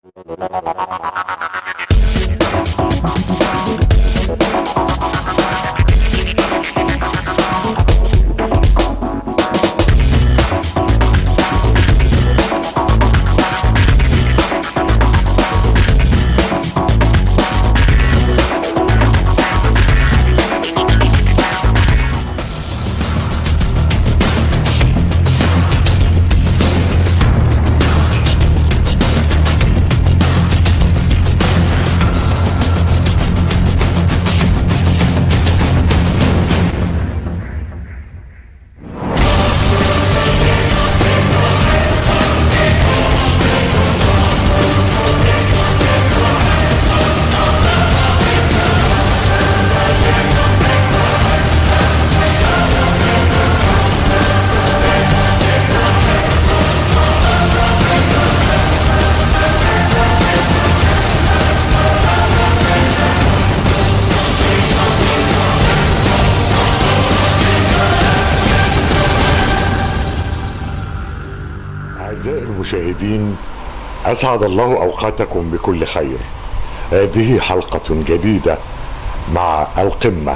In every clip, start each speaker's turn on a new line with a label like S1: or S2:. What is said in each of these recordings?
S1: أعزائي المشاهدين أسعد الله أوقاتكم بكل خير هذه حلقة جديدة مع القمة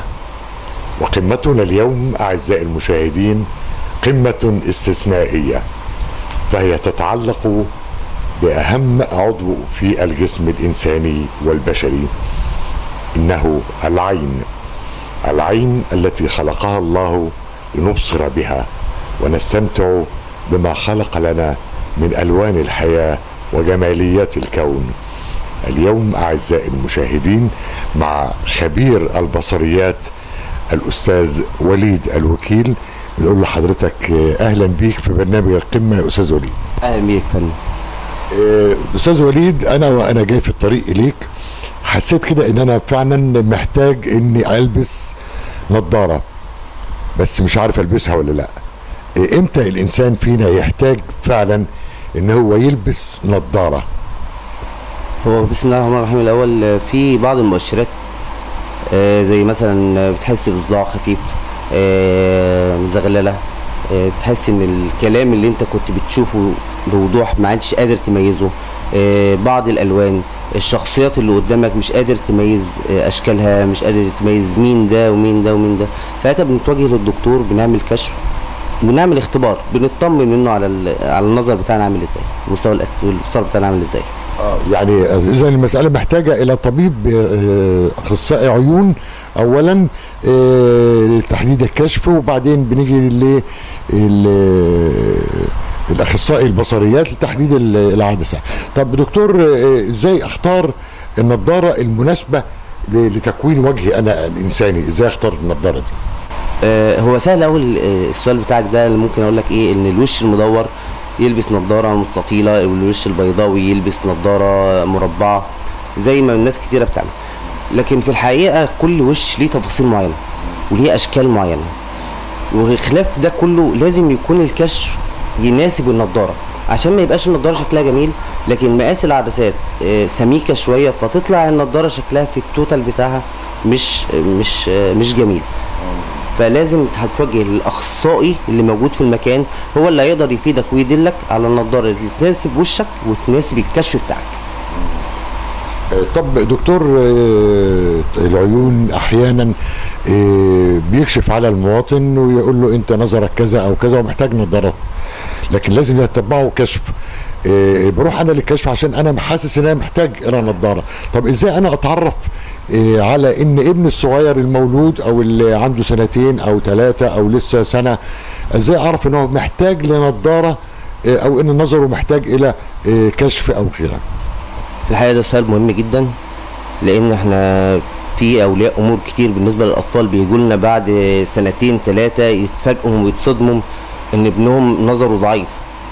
S1: وقمتنا اليوم أعزائي المشاهدين قمة استثنائية فهي تتعلق بأهم عضو في الجسم الإنساني والبشري إنه العين العين التي خلقها الله لنبصر بها ونستمتع بما خلق لنا من الوان الحياه وجماليات الكون. اليوم اعزائي المشاهدين مع خبير البصريات الاستاذ وليد الوكيل نقول لحضرتك اهلا بيك في برنامج القمه يا استاذ وليد.
S2: اهلا بيك فندم
S1: آه، استاذ وليد انا وانا جاي في الطريق اليك حسيت كده ان انا فعلا محتاج اني البس نظاره بس مش عارف البسها ولا لا إيه، امتى الانسان فينا يحتاج فعلا ان هو يلبس نظاره
S2: هو بسم الله الرحمن الرحيم الاول آه، في بعض المؤشرات آه، زي مثلا آه، بتحس بصداع خفيف آه، مزغلله آه، بتحس ان الكلام اللي انت كنت بتشوفه بوضوح ما عادش قادر تميزه آه، بعض الالوان الشخصيات اللي قدامك مش قادر تميز آه، اشكالها مش قادر تميز مين ده ومين ده ومين ده ساعتها بنتوجه للدكتور بنعمل كشف بنعمل اختبار بنطمن منه على ال- على النظر بتاعنا عامل ازاي مستوى الأك- الابصار بتاعنا عامل ازاي
S1: آه، يعني اذا المساله محتاجه الى طبيب آه، اخصائي عيون اولا آه، لتحديد الكشف وبعدين بنيجي ل الاخصائي البصريات لتحديد ال- العدسه طب دكتور آه، ازاي اختار النضاره المناسبه ل- لتكوين وجهي انا الانساني ازاي اختار النضاره دي
S2: آه، هو سهل قوي السؤال بتاعك ده اللي ممكن اقول لك ايه ان الوش المدور يلبس نظاره مستطيله والوش البيضاوي يلبس نظاره مربعه زي ما الناس كتيره بتعمل لكن في الحقيقه كل وش ليه تفاصيل معينه وليه اشكال معينه وخلاف ده كله لازم يكون الكشف يناسب النضاره عشان ما يبقاش النضاره شكلها جميل لكن مقاس العدسات آه، سميكه شويه فتطلع النضاره شكلها في التوتال بتاعها مش مش آه، مش جميل فلازم هتوجه للاخصائي اللي موجود في المكان هو اللي هيقدر يفيدك ويدلك على النضاره اللي تناسب وشك وتناسب الكشف بتاعك
S1: آه، طب دكتور آه، العيون احيانا آه، بيكشف على المواطن ويقول له انت نظرك كذا او كذا ومحتاج نظارات لكن لازم يتبعه كشف آه، بروح انا للكشف عشان انا حاسس ان انا محتاج الى نظاره طب ازاي انا اتعرف آه، على ان ابني الصغير المولود او اللي عنده سنتين او ثلاثه او لسه سنه ازاي اعرف ان هو محتاج لنظاره آه، او ان نظره محتاج الى آه، كشف او غيره
S2: في الحقيقه ده سؤال مهم جدا لان احنا في اولياء امور كتير بالنسبه للاطفال بيجوا لنا بعد سنتين ثلاثه يتفاجئوا ويتصدموا ان ابنهم نظره ضعيف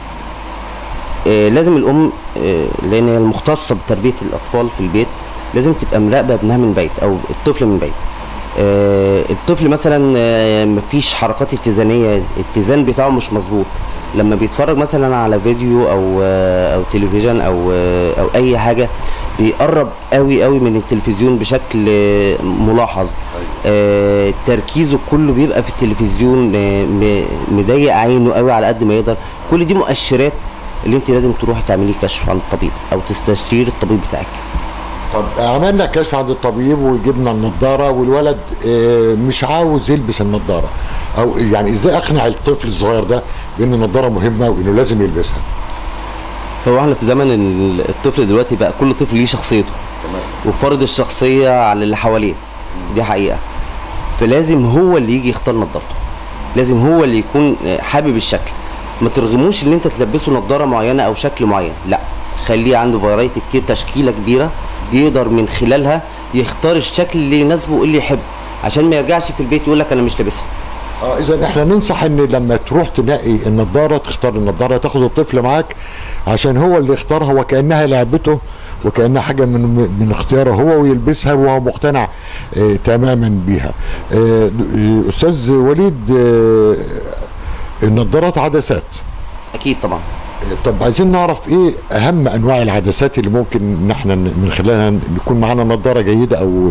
S2: آه، لازم الام آه، لان هي المختصه بتربيه الاطفال في البيت لازم تبقى مراقبه ابنها من بعيد او الطفل من بعيد آه، الطفل مثلا آه، مفيش حركات اتزانيه الاتزان بتاعه مش مظبوط لما بيتفرج مثلا على فيديو او آه، او تلفزيون او آه، او اي حاجه بيقرب قوي قوي من التلفزيون بشكل آه، ملاحظ آه، تركيزه كله بيبقى في التلفزيون آه، م- مضيق عينه قوي على قد ما يقدر كل دي مؤشرات اللي انت لازم تروحي تعملي كشف عند الطبيب او تستشير الطبيب بتاعك
S1: طب عملنا كشف عند الطبيب وجبنا النضاره والولد آه، مش عاوز يلبس النضاره او يعني ازاي اقنع الطفل الصغير ده بان النضاره مهمه وانه لازم يلبسها
S2: هو احنا في زمن ان الطفل دلوقتي بقى كل طفل ليه شخصيته وفرض الشخصيه على اللي حواليه دي حقيقه فلازم هو اللي يجي يختار نظارته لازم هو اللي يكون حابب الشكل ما ترغموش ان انت تلبسه نظاره معينه او شكل معين لا خليه عنده فرايتي كتير تشكيله كبيره يقدر من خلالها يختار الشكل اللي يناسبه اللي يحبه عشان ما يرجعش في البيت يقول لك انا مش لابسها
S1: اه اذا احنا ننصح ان لما تروح تنقي النضاره تختار النضاره تاخد الطفل معاك عشان هو اللي يختارها وكانها لعبته وكانها حاجه من من اختياره هو ويلبسها وهو مقتنع اه تماما بيها اه د- استاذ وليد اه النضارات عدسات
S2: اكيد طبعا
S1: اه طب عايزين نعرف ايه اهم انواع العدسات اللي ممكن ان احنا ن- من خلالها يكون معانا نضاره جيده او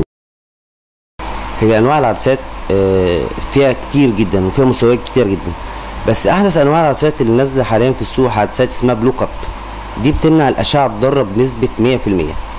S2: هي انواع العدسات آه، فيها كتير جدا وفيها مستويات كتير جدا بس احدث انواع العدسات اللي نازله حاليا في السوق عدسات اسمها بلو كات دي بتمنع الاشعه الضاره بنسبه 100%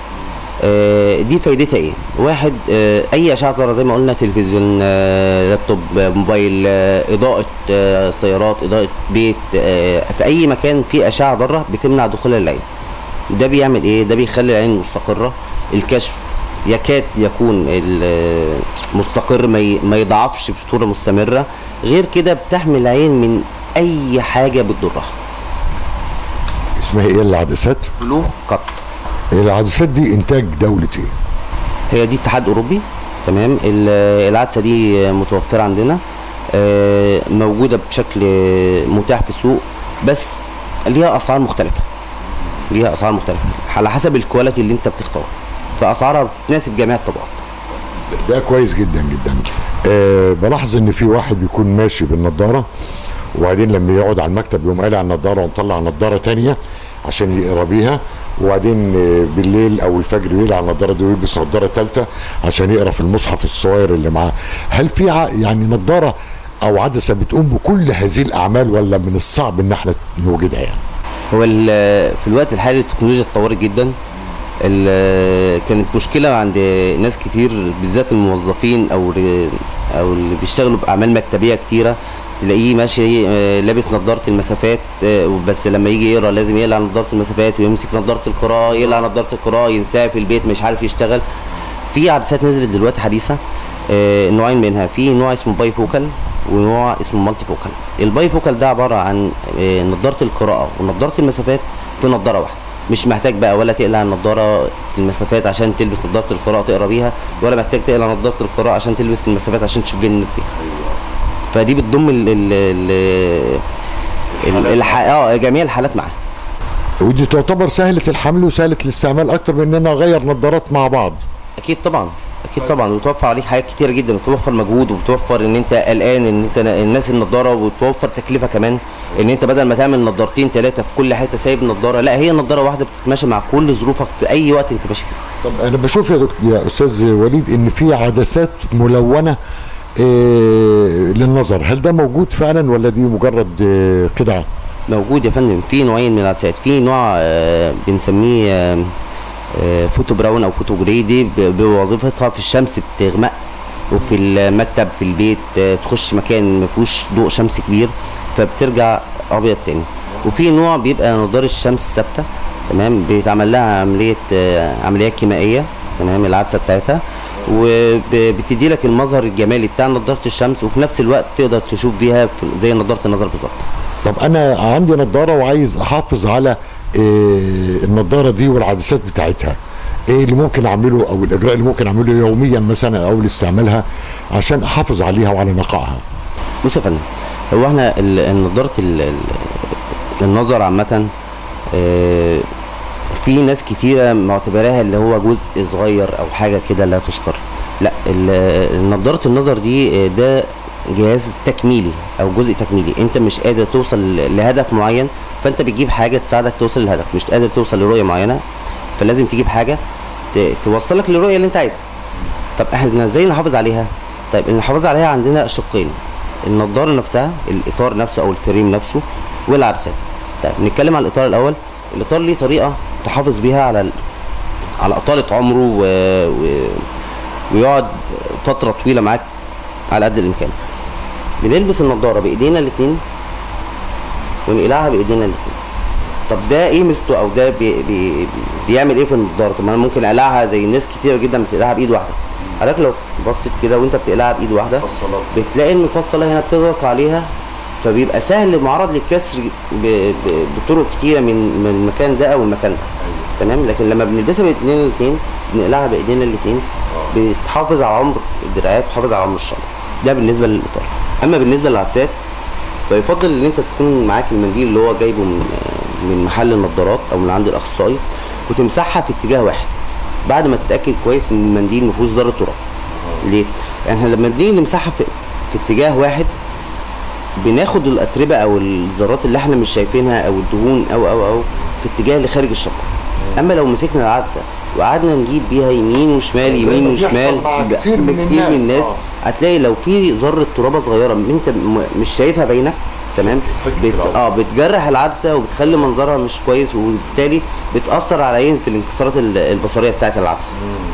S2: آه، دي فايدتها ايه واحد آه، اي اشعه ضاره زي ما قلنا تلفزيون آه، لابتوب آه، موبايل آه، اضاءه آه، سيارات اضاءه بيت آه، في اي مكان فيه اشعه ضاره بتمنع دخول العين ده بيعمل ايه ده بيخلي العين مستقره الكشف يكاد يكون ال- مستقر ما ي- ما يضعفش بصوره مستمره غير كده بتحمي العين من اي حاجه بتضرها
S1: اسمها ايه العدسات
S2: بلو كات
S1: العدسات دي انتاج دوله ايه
S2: هي دي اتحاد اوروبي تمام ال- العدسه دي متوفره عندنا آه، موجوده بشكل متاح في السوق بس ليها اسعار مختلفه ليها اسعار مختلفه على حسب الكواليتي اللي انت بتختاره فاسعارها بتناسب جميع الطبقات
S1: ده كويس جدا جدا أه بلاحظ ان في واحد بيكون ماشي بالنضاره وبعدين لما يقعد على المكتب يقوم قالع النضاره ومطلع نضاره تانية عشان يقرا بيها وبعدين آه، بالليل او الفجر يقلع النضاره دي ويلبس نضاره ثالثه عشان يقرا في المصحف الصغير اللي معاه هل في ع- يعني نضاره او عدسه بتقوم بكل هذه الاعمال ولا من الصعب ان احنا نوجدها يعني
S2: هو ال- في الوقت الحالي التكنولوجيا اتطورت جدا ال- كانت مشكله عند ناس كتير بالذات الموظفين او ال- او اللي بيشتغلوا باعمال مكتبيه كتيره تلاقيه ماشي آه، لابس نظاره المسافات آه، بس لما يجي يقرا لازم يقلع نظاره المسافات ويمسك نظاره القراءه يقلع نظاره القراءه ينساها في البيت مش عارف يشتغل في عدسات نزلت دلوقتي حديثه آه، نوعين منها في نوع اسمه باي فوكال ونوع اسمه مالتي فوكال الباي فوكال ده عباره عن آه، نظاره القراءه ونظاره المسافات في نظاره واحده مش محتاج بقى ولا تقلع نظاره المسافات عشان تلبس نظاره القراءه تقرا بيها ولا محتاج تقلع نظاره القراءه عشان تلبس المسافات عشان تشوف بين الناس بيها فدي بتضم ال ال ال ال- الح... اه جميع الحالات معاها
S1: ودي تعتبر سهله الحمل وسهله الاستعمال اكتر من ان انا اغير نظارات مع بعض
S2: اكيد طبعا اكيد طبعا وتوفر عليك حاجات كتيره جدا بتوفر مجهود وبتوفر ان انت قلقان ان انت الناس النضاره وبتوفر تكلفه كمان ان انت بدل ما تعمل نضارتين ثلاثه في كل حته سايب نضاره لا هي نضاره واحده بتتماشى مع كل ظروفك في اي وقت انت ماشي فيه
S1: طب انا بشوف يا دكتور يا استاذ وليد ان في عدسات ملونه إيه للنظر هل ده موجود فعلا ولا دي مجرد إيه خدعه
S2: موجود يا فندم في نوعين من العدسات في نوع آه، بنسميه آه، آه، فوتو براون او فوتو جراي دي ب- بوظيفتها في الشمس بتغمق وفي المكتب في البيت آه، تخش مكان ما فيهوش ضوء شمس كبير فبترجع ابيض تاني وفي نوع بيبقى نضاره الشمس ثابته تمام بيتعمل لها عمليه آه، عمليات كيميائيه تمام العدسه بتاعتها وبتدي لك المظهر الجمالي بتاع نضاره الشمس وفي نفس الوقت تقدر تشوف بيها في- زي نضاره النظر بالظبط
S1: طب انا عندي نظاره وعايز احافظ على إيه النظاره دي والعدسات بتاعتها ايه اللي ممكن اعمله او الاجراء اللي ممكن اعمله يوميا مثلا او لاستعمالها عشان احافظ عليها وعلى نقائها
S2: بص يا فندم هو احنا ال- النضاره ال- ال- النظر عامة آه، في ناس كتيرة معتبراها اللي هو جزء صغير او حاجة كده لا تذكر لا ال- نضارة النظر دي آه، ده جهاز تكميلي او جزء تكميلي انت مش قادر توصل لهدف معين فانت بتجيب حاجة تساعدك توصل للهدف مش قادر توصل لرؤية معينة فلازم تجيب حاجة ت- توصلك للرؤية اللي انت عايزها طب احنا ازاي نحافظ عليها طيب نحافظ عليها عندنا شقين النضاره نفسها الاطار نفسه او الفريم نفسه والعدسات طيب نتكلم على الاطار الاول الاطار ليه طريقه تحافظ بيها على ال... على اطاله عمره و... و... ويقعد فتره طويله معاك على قد الامكان بنلبس النضاره بايدينا الاثنين ونقلعها بايدينا الاثنين طب ده ايه ميزته او ده بي بي بيعمل ايه في النضاره طب ما انا ممكن اقلعها زي ناس كتيره جدا بتقلعها بايد واحده حضرتك لو بصيت كده وانت بتقلعها بايد واحده
S1: فصلات.
S2: بتلاقي ان الفصله هنا بتضغط عليها فبيبقى سهل معرض للكسر ب- ب- بطرق كتيره من من المكان ده او المكان ده تمام لكن لما بنلبسها بايدينا الاثنين بنقلعها بايدينا الاثنين بتحافظ على عمر الدراعات وتحافظ على عمر الشنطه ده بالنسبه للاطار اما بالنسبه للعدسات فيفضل ان انت تكون معاك المنديل اللي هو جايبه من من محل النظارات او من عند الاخصائي وتمسحها في اتجاه واحد بعد ما تتاكد كويس ان المنديل ما فيهوش ذره تراب ليه؟ يعني احنا لما بنيجي نمسحها في, في اتجاه واحد بناخد الاتربه او الذرات اللي احنا مش شايفينها او الدهون او او او في اتجاه اللي خارج الشقه اما لو مسكنا العدسه وقعدنا نجيب بيها يمين وشمال
S1: زي
S2: يمين
S1: ما بيحصل
S2: وشمال
S1: مع
S2: ب-
S1: كتير من
S2: كتير
S1: الناس،
S2: الناس
S1: آه.
S2: هتلاقي لو في ذره ترابه صغيره انت م- مش شايفها بعينك تمام
S1: حتة
S2: بت...
S1: العظم.
S2: اه بتجرح العدسه وبتخلي منظرها مش كويس وبالتالي بتاثر على العين في الانكسارات ال- البصريه بتاعت العدسه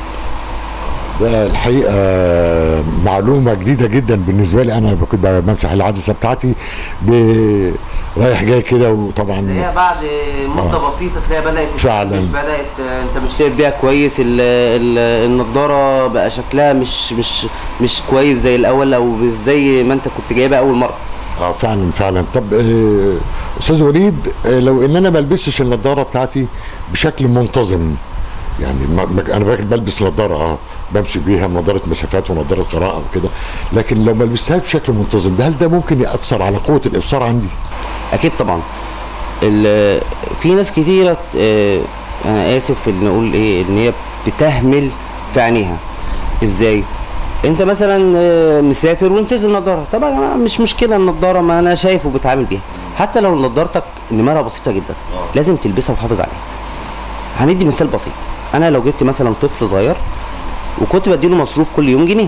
S1: ده الحقيقه معلومه جديده جدا بالنسبه لي انا كنت بمسح العدسه بتاعتي ب- رايح جاي كده وطبعا
S2: هي بعد مده
S1: آه.
S2: بسيطه تلاقي بدات
S1: فعلاً.
S2: مش بدات آه، انت مش شايف بيها كويس ال- ال- النضاره بقى شكلها مش مش مش كويس زي الاول او مش زي ما انت كنت جايبها اول مره
S1: اه فعلا فعلا طب آه، استاذ وليد آه، لو ان انا ما البسش النضاره بتاعتي بشكل منتظم يعني ما ما- انا باكل بلبس نضاره اه بمشي بيها نضاره مسافات ونضاره قراءه وكده لكن لو ما لبستهاش بشكل منتظم هل ده ممكن ياثر على قوه الابصار عندي؟
S2: اكيد طبعا ال- في ناس كتيره آه، انا اسف في ان اقول ايه ان هي بتهمل في عينيها ازاي انت مثلا آه، مسافر ونسيت النضاره طبعا يا جماعه مش مشكله النضاره ما انا شايف وبتعامل بيها حتى لو نضارتك نمرها بسيطه جدا لازم تلبسها وتحافظ عليها هندي مثال بسيط انا لو جبت مثلا طفل صغير وكنت بديله مصروف كل يوم جنيه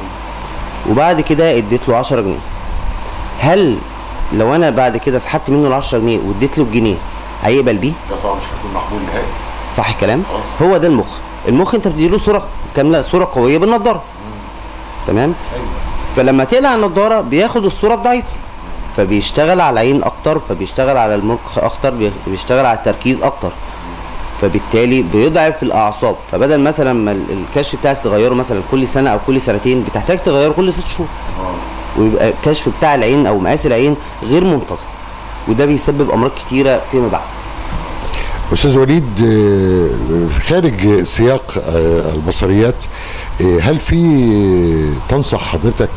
S2: وبعد كده اديت له 10 جنيه هل لو انا بعد كده سحبت منه ال 10 جنيه واديت له الجنيه هيقبل بيه
S1: ده طبعا مش هيكون مقبول نهائي
S2: صح الكلام
S1: خلاص.
S2: هو ده المخ المخ انت بتديله صوره كامله صوره قويه بالنضاره تمام فلما تقلع النضاره بياخد الصوره الضعيفه فبيشتغل على العين اكتر فبيشتغل على المخ اكتر بي- بيشتغل على التركيز اكتر فبالتالي بيضعف الاعصاب فبدل مثلا ما ال- الكشف بتاعك تغيره مثلا كل سنه او كل سنتين بتحتاج تغيره كل ست شهور ويبقى الكشف بتاع العين او مقاس العين غير منتظم وده بيسبب امراض كتيره فيما بعد
S1: استاذ وليد آه، خارج سياق آه، البصريات آه، هل في تنصح حضرتك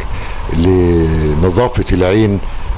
S1: لنظافه العين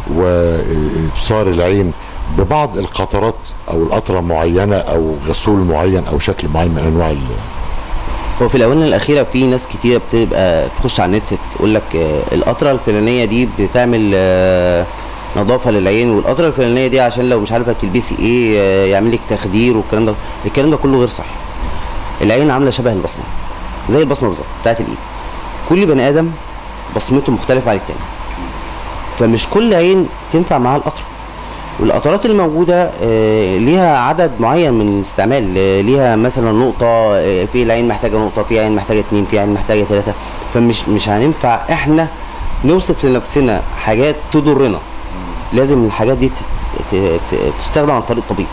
S1: وابصار العين ببعض القطرات او القطره معينه او غسول معين او شكل معين من انواع ال-
S2: هو في الاونه الاخيره في ناس كتيره بتبقى تخش على النت تقول لك آه، القطره الفلانيه دي بتعمل آه، نظافه للعين والقطره الفلانيه دي عشان لو مش عارفه تلبسي ايه آه، يعمل لك تخدير والكلام ده الكلام ده كله غير صحيح العين عامله شبه البصمه زي البصمه بالظبط بتاعت الايد كل بني ادم بصمته مختلفه عن التاني فمش كل عين تنفع معاها القطره والقطرات الموجودة آه، ليها عدد معين من الاستعمال آه، ليها مثلا نقطة آه، في العين محتاجة نقطة في عين محتاجة اتنين في عين محتاجة تلاتة فمش مش هننفع احنا نوصف لنفسنا حاجات تضرنا لازم الحاجات دي تت- ت- ت- تستخدم عن طريق طبيب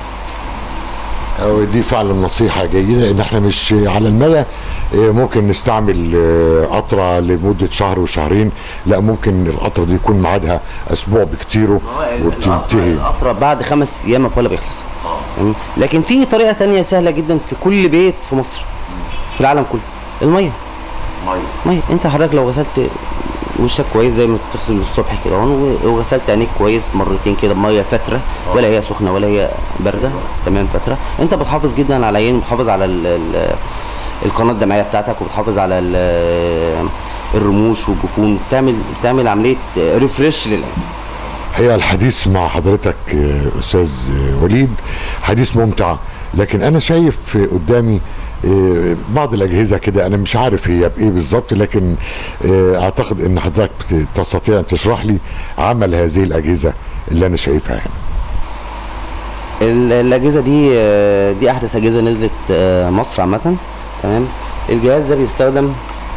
S1: أو دي فعلا نصيحة جيدة إن إحنا مش على المدى آه، ممكن نستعمل آه، قطرة لمدة شهر وشهرين لا ممكن القطرة دي يكون ميعادها أسبوع بكتيره وبتنتهي
S2: القطرة بعد خمس ايام ولا بيخلص تمام؟ لكن في طريقة تانية سهلة جدا في كل بيت في مصر في العالم كله المية ميه انت حضرتك لو غسلت وشك كويس زي ما بتغسل الصبح كده اهو، وغسلت عينيك كويس مرتين كده بميه فتره ولا هي سخنه ولا هي بارده تمام فتره انت بتحافظ جدا على العين وبتحافظ على ال ال القناه الدمعيه بتاعتك وبتحافظ على ال- الرموش والجفون بتعمل بتعمل عمليه ريفرش للعين
S1: هي الحديث مع حضرتك آه، أستاذ آه، وليد حديث ممتع لكن أنا شايف آه، قدامي آه، بعض الأجهزة كده أنا مش عارف هي بإيه بالظبط لكن آه، أعتقد إن حضرتك بت- تستطيع أن تشرح لي عمل هذه الأجهزة اللي أنا شايفها هنا
S2: ال- الاجهزه دي آه، دي احدث اجهزه نزلت آه، مصر عامه تمام الجهاز ده بيستخدم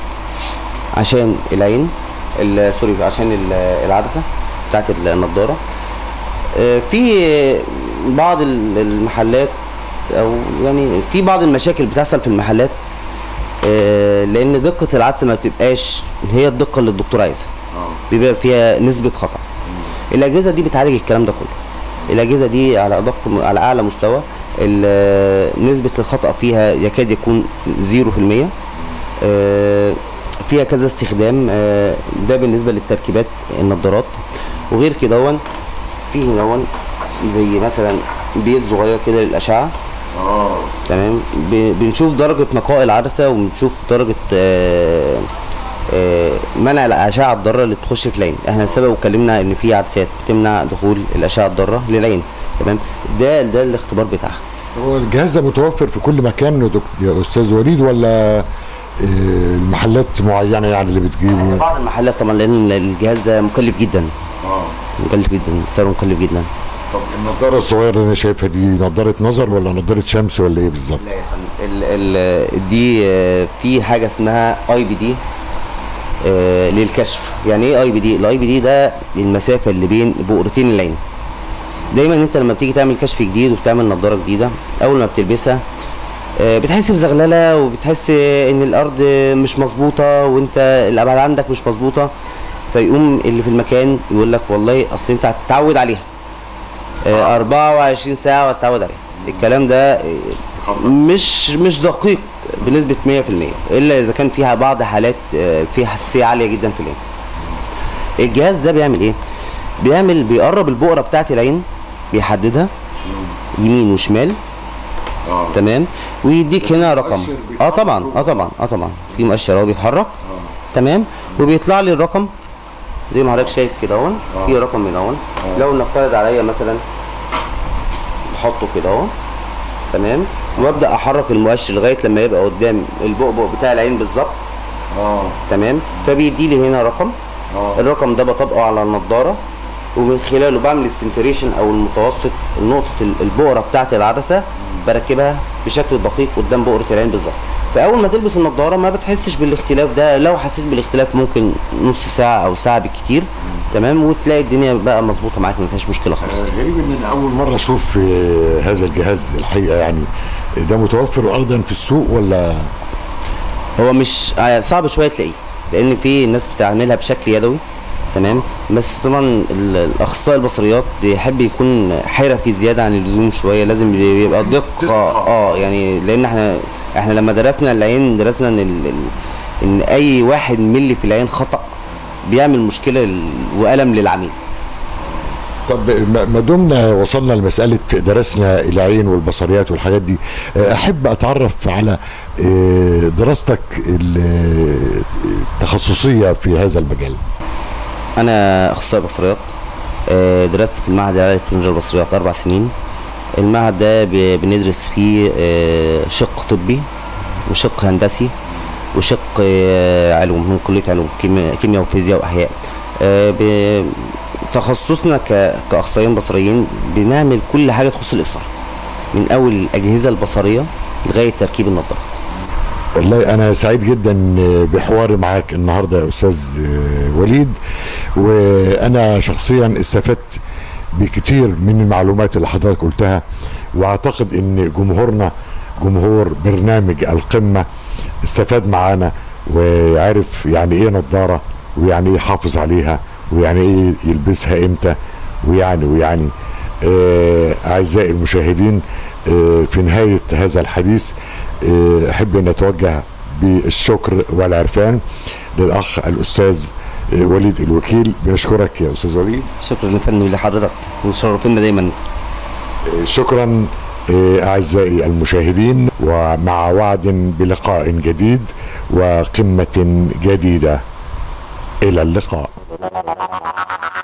S2: عشان العين ال- سوري عشان ال- العدسه بتاعت النضاره آه، في بعض ال- المحلات او يعني في بعض المشاكل بتحصل في المحلات آه، لان دقه العدسه ما بتبقاش هي الدقه اللي الدكتور عايزها بيبقى فيها نسبه خطا الاجهزه دي بتعالج الكلام ده كله الاجهزه دي على ادق على اعلى مستوى ال- نسبه الخطا فيها يكاد يكون 0% آه، فيها كذا استخدام آه، ده بالنسبه للتركيبات النظارات وغير كده هون في هنا هون زي مثلا بيت صغير كده للاشعه
S1: اه
S2: تمام ب- بنشوف درجة نقاء العدسة وبنشوف درجة آه، آه، منع الأشعة الضارة اللي تخش في العين احنا السبب اتكلمنا ان في عدسات بتمنع دخول الأشعة الضارة للعين تمام ده ده الاختبار بتاعها
S1: هو الجهاز ده متوفر في كل مكان يا دك- يا استاذ وليد ولا آه، المحلات معينه يعني اللي بتجيبه
S2: بعض المحلات طبعا لان الجهاز ده مكلف جدا
S1: اه
S2: مكلف جدا سعره مكلف جدا
S1: طب النضاره الصغيره اللي انا شايفها دي نضاره نظر ولا نضاره شمس ولا ايه بالظبط
S2: لا يا فندم ال ال دي آه، في حاجه اسمها اي بي دي للكشف يعني ايه اي بي دي الاي بي دي ده المسافه اللي بين بؤرتين العين دايما انت لما بتيجي تعمل كشف جديد وبتعمل نظاره جديده اول ما بتلبسها آه، بتحس بزغلله وبتحس ان الارض مش مظبوطه وانت الابعاد عندك مش مظبوطه فيقوم اللي في المكان يقول لك والله اصل انت هتتعود عليها آه، 24 ساعه وهتتعود عليها الكلام ده آه، مش مش دقيق بنسبه 100% الا اذا كان فيها بعض حالات آه، فيها حساسيه عاليه جدا في العين الجهاز ده بيعمل ايه بيعمل بيقرب البؤره بتاعت العين بيحددها يمين وشمال
S1: اه
S2: تمام ويديك هنا رقم
S1: مؤشر
S2: اه
S1: بيتحرك
S2: طبعا اه طبعا اه طبعا في مؤشر اهو بيتحرك تمام وبيطلع لي الرقم زي ما حضرتك شايف كده اهو في رقم من اهو لو نفترض عليا مثلا بحطه كده اهو تمام وابدا احرك المؤشر لغايه لما يبقى قدام البؤبؤ بتاع العين بالظبط
S1: اه
S2: تمام فبيدي لي هنا رقم
S1: اه
S2: الرقم ده بطبقه على النضاره ومن خلاله بعمل السنتريشن او المتوسط نقطه ال- البؤره بتاعه العدسه بركبها بشكل دقيق قدام بؤره العين بالظبط فاول ما تلبس النضاره ما بتحسش بالاختلاف ده لو حسيت بالاختلاف ممكن نص ساعه او ساعه بالكتير تمام وتلاقي الدنيا بقى مظبوطه معاك ما فيهاش مشكله خالص
S1: آه، غريب ان انا اول مره اشوف آه، هذا الجهاز الحقيقه يعني ده متوفر ارضا في السوق ولا
S2: هو مش آه، صعب شويه تلاقيه لان في ناس بتعملها بشكل يدوي تمام بس طبعا ال- الاخصائي البصريات بيحب يكون حرفي زياده عن اللزوم شويه لازم يبقى دقه
S1: دقة.
S2: اه يعني لان احنا احنا لما درسنا العين درسنا ان ال- ال- ان اي واحد ملي في العين خطا بيعمل مشكله لل- والم للعميل
S1: طب ما ما دمنا وصلنا لمساله درسنا العين والبصريات والحاجات دي آه، احب اتعرف على آه، دراستك ال- التخصصيه في هذا المجال
S2: انا اخصائي بصريات آه، درست في المعهد العالي للتكنولوجيا البصريات اربع سنين المعهد ده ب- بندرس فيه آه، شق طبي وشق هندسي وشق آه، علوم من كليه علوم كيمياء كيمياء وفيزياء واحياء آه، ب- تخصصنا ك- كاخصائيين بصريين بنعمل كل حاجه تخص الابصار من اول الاجهزه البصريه لغايه تركيب النظاره
S1: والله انا سعيد جدا بحواري معاك النهارده يا استاذ وليد وانا شخصيا استفدت بكتير من المعلومات اللي حضرتك قلتها واعتقد ان جمهورنا جمهور برنامج القمه استفاد معانا وعرف يعني ايه نظاره ويعني ايه يحافظ عليها ويعني ايه يلبسها امتى ويعني ويعني آه، اعزائي المشاهدين آه، في نهايه هذا الحديث آه، احب ان اتوجه بالشكر والعرفان للاخ الاستاذ آه، وليد الوكيل بنشكرك يا استاذ وليد
S2: شكرا لفن لحضرتك وشرفنا دايما
S1: آه، شكرا آه، اعزائي المشاهدين ومع وعد بلقاء جديد وقمه جديده الى اللقاء